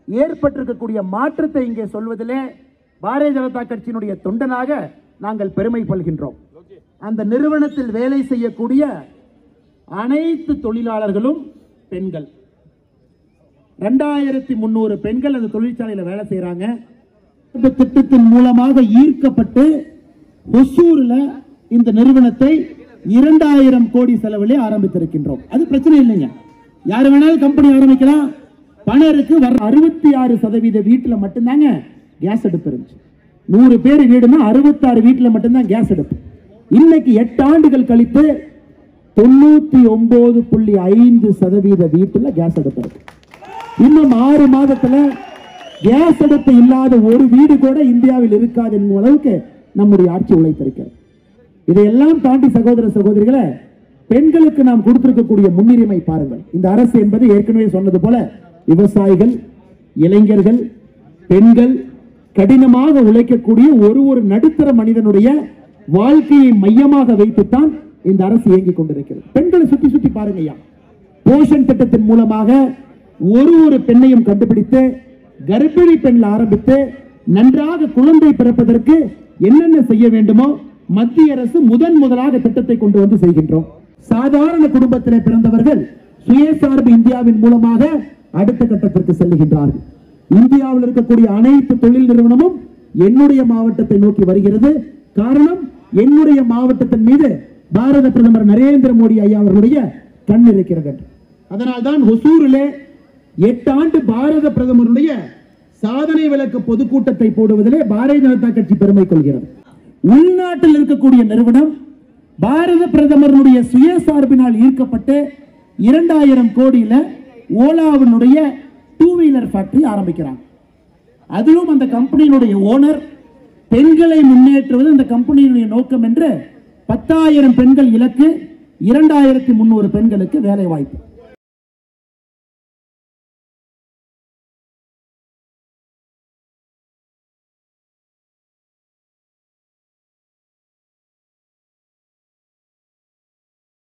ஏற்பட்டிருக்கக்கூடிய மாற்றத்தை இங்கே சொல்வதிலே பாரதிய ஜனதா கட்சியினுடைய தொண்டனாக நாங்கள் பெருமை கொள்கின்றோம் அந்த நிறுவனத்தில் வேலை செய்யக்கூடிய அனைத்து தொழிலாளர்களும் பெண்கள் ரெண்டாயிரத்தி முந்நூறு பெண்கள் அந்த தொழிற்சாலையில் வேலை செய்யறாங்க இந்த திட்டத்தின் மூலமாக ஈர்க்கப்பட்டு ஒசூர்ல இந்த நிறுவனத்தை இரண்டாயிரம் கோடி செலவிலே ஆரம்பித்திருக்கின்றோம் அது பிரச்சனை இல்லைங்க யார் வேணாலும் கம்பெனி ஆரம்பிக்கலாம் பணம் இருக்கு வர அறுபத்தி ஆறு சதவீத வீட்டுல மட்டும்தாங்க கேஸ் அடுப்பு இருந்துச்சு நூறு பேர் வீடுனா அறுபத்தாறு வீட்டுல மட்டும்தான் கேஸ் அடுப்பு இன்னைக்கு எட்டு ஆண்டுகள் கழித்து தொண்ணூத்தி ஒன்பது புள்ளி ஐந்து சதவீத வீட்டுல கேஸ் அடுப்பு இருக்கு இன்னும் ஆறு மாதத்துல கேஸ் அடுப்பு இல்லாத ஒரு வீடு கூட இந்தியாவில் இருக்காது என்னும் அளவுக்கு நம்முடைய ஆட்சி உழைத்திருக்கிறது இதையெல்லாம் தாண்டி சகோதர சகோதரிகளை பெண்களுக்கு நாம் கொடுத்திருக்கக்கூடிய முன்னுரிமை பாருங்கள் இந்த அரசு என்பது ஏற்கனவே சொன்னது போல விவசாயிகள் இளைஞர்கள் பெண்கள் கடினமாக உழைக்கக்கூடிய ஒரு ஒரு நடுத்தர மனிதனுடைய வாழ்க்கையை மையமாக வைத்துத்தான் இந்த அரசு இயங்கிக் கொண்டிருக்கிறது பெண்களை சுத்தி சுத்தி பாருங்க ஐயா போஷன் திட்டத்தின் மூலமாக ஒரு ஒரு பெண்ணையும் கண்டுபிடித்து கர்ப்பிணி பெண்ணில் ஆரம்பித்து நன்றாக குழந்தை பிறப்பதற்கு என்னென்ன செய்ய வேண்டுமோ மத்திய அரசு முதன் முதலாக திட்டத்தை கொண்டு வந்து செய்கின்றோம் சாதாரண குடும்பத்திலே பிறந்தவர்கள் சுயசார்பு இந்தியாவின் மூலமாக அடுத்த கட்டத்திற்கு செல்லுகின்றார்கள் இந்தியாவில் இருக்கக்கூடிய அனைத்து தொழில் நிறுவனமும் என்னுடைய மாவட்டத்தை நோக்கி வருகிறது காரணம் என்னுடைய மாவட்டத்தின் மீது பாரத பிரதமர் நரேந்திர மோடி ஐயா அவர்களுடைய கண் இருக்கிறது என்று. அதனால்தான் ஒசூரிலே எட்டு ஆண்டு பாரத பிரதமருடைய சாதனை விளக்க பொதுக்கூட்டத்தை போடுவதிலே பாரதிய ஜனதா கட்சி பெருமை கொள்கிறது உள்நாட்டில் இருக்கக்கூடிய நிறுவனம் பாரத பிரதமருடைய சுயசார்பினால் ஈர்க்கப்பட்டு இரண்டாயிரம் கோடியில ஓலாவினுடைய டூ வீலர் ஃபேக்டரி ஆரம்பிக்கிறாங்க அதிலும் அந்த கம்பெனியினுடைய ஓனர் பெண்களை முன்னேற்றுவது அந்த கம்பெனியினுடைய நோக்கம் என்று பத்தாயிரம் பெண்கள் இலக்கு இரண்டாயிரத்தி முன்னூறு பெண்களுக்கு வேலை வாய்ப்பு